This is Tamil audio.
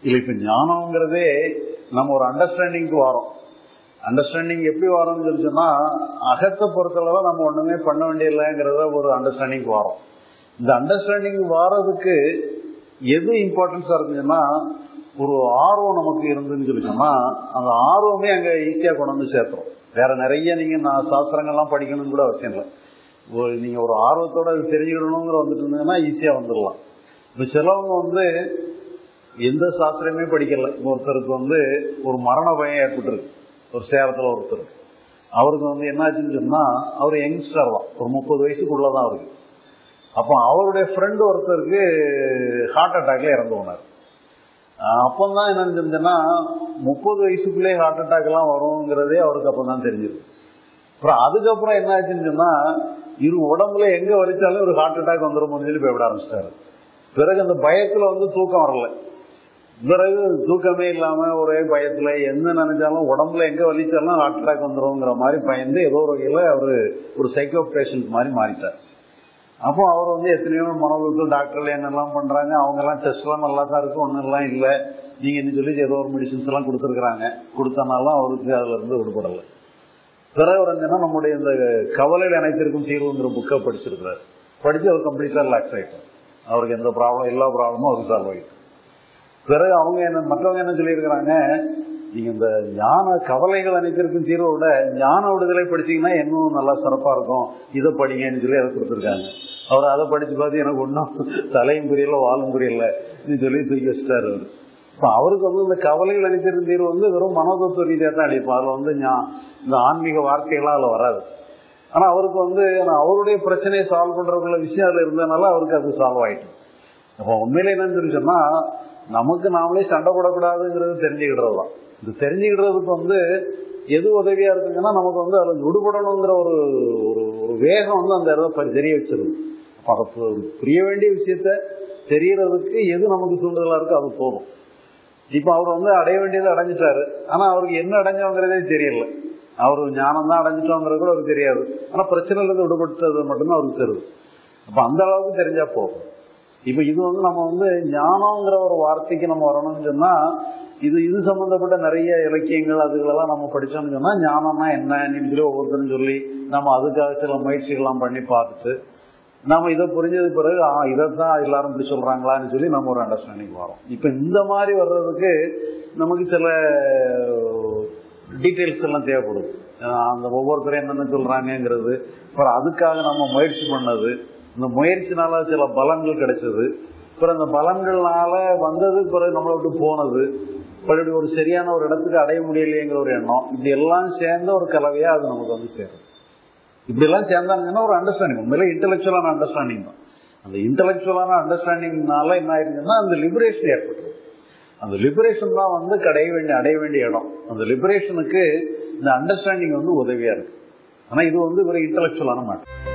இல்லை இப்ப ஞானம்ங்கிறதே நம்ம ஒரு அண்டர்ஸ்டாண்டிங்க்கு வரோம் அண்டர்ஸ்டாண்டிங் எப்படி வரோம்னு சொல்லி சொன்னா அகத்தை பொறுத்தளவு நம்ம ஒண்ணுமே பண்ண வேண்டியதில்லைங்கிறத ஒரு அண்டர்ஸ்டாண்டிங் வரோம் இந்த அண்டர்ஸ்டாண்டிங் வாரதுக்கு எது இம்பார்ட்டன்ஸா இருக்குன்னா ஒரு ஆர்வம் நமக்கு இருந்துன்னு சொல்லி சொன்னா அந்த ஆர்வமே அங்க ஈஸியா கொண்டு வந்து சேர்த்துரும் வேற நிறைய நீங்க நான் சாஸ்திரங்கள்லாம் படிக்கணும்னு கூட அவசியம் இல்லை ஒரு நீங்க ஒரு ஆர்வத்தோட அது தெரிஞ்சுக்கணுங்கிற வந்துட்டு இருந்தீங்கன்னா ஈஸியா வந்துடலாம் இப்ப சிலவங்க வந்து எந்த சாஸ்திரமே படிக்கல ஒருத்தருக்கு வந்து ஒரு மரண பயம் ஏற்பட்டுருக்கு ஒரு சேலத்துல ஒருத்தருக்கு அவருக்கு வந்து என்னாச்சுன்னு சொன்னா அவர் யங்ஸ்டர் தான் ஒரு முப்பது வயசுக்குள்ளதான் அவருக்கு அப்போ அவருடைய ஃப்ரெண்டு ஒருத்தருக்கு ஹார்ட் அட்டாக்ல இறந்து போனார் அப்பந்தான் என்னன்னு தெரிஞ்சுன்னா முப்பது வயசுக்குள்ளே ஹார்ட் அட்டாக் எல்லாம் வருங்கிறதே அவருக்கு அப்பதான் தெரிஞ்சிருக்கு அப்புறம் அதுக்கப்புறம் என்ன ஆச்சுன்னு சொன்னா இரு உடம்புல எங்க வலிச்சாலும் ஒரு ஹார்ட் அட்டாக் வந்துருமோன்னு சொல்லி பயப்பட ஆரம்பிச்சிட்டாரு பிறகு அந்த பயத்துல வந்து தூக்கம் வரல பிறகு தூக்கமே இல்லாம ஒரே பயத்துல என்ன நினைச்சாலும் உடம்புல எங்க வலிச்சாலும் ஹார்ட் அட்டாக் வந்துருங்கிற மாதிரி பயந்து ஏதோ ஒரு வகையில அவரு ஒரு சைக்கோ பேஷண்ட் மாதிரி மாறிட்டார் அப்போ அவர் வந்து எத்தனையோ மனோதத்துவ டாக்டர்ல என்னெல்லாம் பண்றாங்க அவங்க எல்லாம் டெஸ்ட் எல்லாம் நல்லா தான் இருக்கு ஒன்றும் எல்லாம் இல்லை நீங்க என்ன சொல்லி ஏதோ ஒரு மெடிசின்ஸ் எல்லாம் கொடுத்துருக்காங்க கொடுத்தனாலும் அவருக்கு அதுல இருந்து விடுபடலை பிறகு அவர் என்னன்னா நம்முடைய இந்த கவலையில் அனைத்திற்கும் தீர்வுங்கிற புக்கை படிச்சிருக்கிறார் படிச்சு அவர் கம்ப்ளீட்டா ரிலாக்ஸ் ஆயிட்டார் அவருக்கு எந்த ப்ராப்ளம் எல்லா ப்ராப்ளமும் அவருக்கு சால்வ் ஆகிட்டு பிறகு அவங்க என்ன மற்றவங்க என்ன சொல்லியிருக்கிறாங்க நீங்க இந்த ஞான கவலைகள் அனைத்திற்கும் தீர்வை விட ஞான விடுதலை படிச்சீங்கன்னா இன்னும் நல்லா சிறப்பா இருக்கும் இதை படிங்கன்னு சொல்லி அதை கொடுத்துருக்காங்க அவர் அதை படிச்சு பார்த்து எனக்கு ஒன்றும் தலையும் புரியல வாலும் புரியல சொல்லி தூக்கி வச்சிட்டாரு அவர் இப்போ அவருக்கு வந்து இந்த கவலைகள் அளித்திருந்த தீர்வு வந்து வெறும் மனோதத்துவ ரீதியாக தான் அளிப்போம் அதில் வந்து இந்த ஆன்மீக வார்த்தைகள்லாம் அதில் வராது ஆனால் அவருக்கு வந்து அவருடைய பிரச்சனையை சால்வ் பண்றதுக்குள்ள விஷயம் அதில் இருந்ததுனால அவருக்கு அது சால்வ் ஆயிட்டு அப்போ உண்மையில என்னன்னு சொல்லி சொன்னா நமக்கு நாமளே சண்டை போடக்கூடாதுங்கிறது தெரிஞ்சுக்கிடுறது தான் இது தெரிஞ்சுக்கிடுறதுக்கு வந்து எது உதவியா இருக்குங்கன்னா நமக்கு வந்து அதில் விடுபடணுங்கிற ஒரு ஒரு ஒரு வேகம் வந்து அந்த இடத்துல தெரிய வச்சிருது அப்போ அதை புரிய வேண்டிய விஷயத்த தெரியறதுக்கு எது நமக்கு தூண்டுதலா இருக்கோ அது போதும் இப்ப அவர் வந்து அடைய வேண்டியதை அடைஞ்சிட்டாரு ஆனா அவருக்கு என்ன அடைஞ்சோங்கிறதே தெரியல அவர் ஞானம் தான் அடைஞ்சிட்டோங்கிறது கூட அவருக்கு தெரியாது ஆனா பிரச்சனைல இருந்து விடுபட்டது மட்டும்தான் அவருக்கு தெரியுது அப்ப அந்த அளவுக்கு தெரிஞ்சா போதும் இப்ப இது வந்து நம்ம வந்து ஞானம்ங்கிற ஒரு வார்த்தைக்கு நம்ம வரணும்னு சொன்னா இது இது சம்பந்தப்பட்ட நிறைய இலக்கியங்கள் அதுகளெல்லாம் நம்ம படிச்சோம்னு சொன்னா ஞானம்னா என்னன்னு சொல்லி ஒவ்வொருத்தரும் சொல்லி நம்ம அதுக்காக சில முயற்சிகள்லாம் பண்ணி பார்த்துட்டு நம்ம இதை புரிஞ்சது பிறகு ஆ இதைத்தான் எல்லாரும் இப்படி சொல்றாங்களான்னு சொல்லி நம்ம ஒரு அண்டர்ஸ்டாண்டிங் வரோம் இப்ப இந்த மாதிரி வர்றதுக்கு நமக்கு சில டீட்டெயில்ஸ் எல்லாம் தேவைப்படுது அந்த ஒவ்வொருத்தரும் என்னென்ன சொல்றாங்கிறது அப்புறம் அதுக்காக நம்ம முயற்சி பண்ணது இந்த முயற்சினால சில பலன்கள் கிடைச்சது அப்புறம் அந்த பலன்கள்னால வந்தது பிறகு நம்மளை விட்டு போனது இப்படி ஒரு சரியான ஒரு இடத்துக்கு அடைய முடியலையேங்கிற ஒரு எண்ணம் இப்படி எல்லாம் சேர்ந்த ஒரு கலவையா அது நமக்கு வந்து சேரும் இப்படி எல்லாம் சேர்ந்தாங்கன்னா ஒரு அண்டர்ஸ்டாண்டிங் உண்மையில இன்டெலக்சுவலான அண்டர்ஸ்டாண்டிங் தான் அந்த இன்டெலக்சுவலான அண்டர்ஸ்டாண்டிங்னால என்ன ஆயிருக்குன்னா அந்த லிபரேஷன் ஏற்பட்டுரும் அந்த லிபரேஷன் தான் வந்து கடைய வேண்டிய அடைய வேண்டிய இடம் அந்த லிபரேஷனுக்கு இந்த அண்டர்ஸ்டாண்டிங் வந்து உதவியா இருக்கு ஆனா இது வந்து ஒரு இன்டெலக்சுவலான மேட்டர்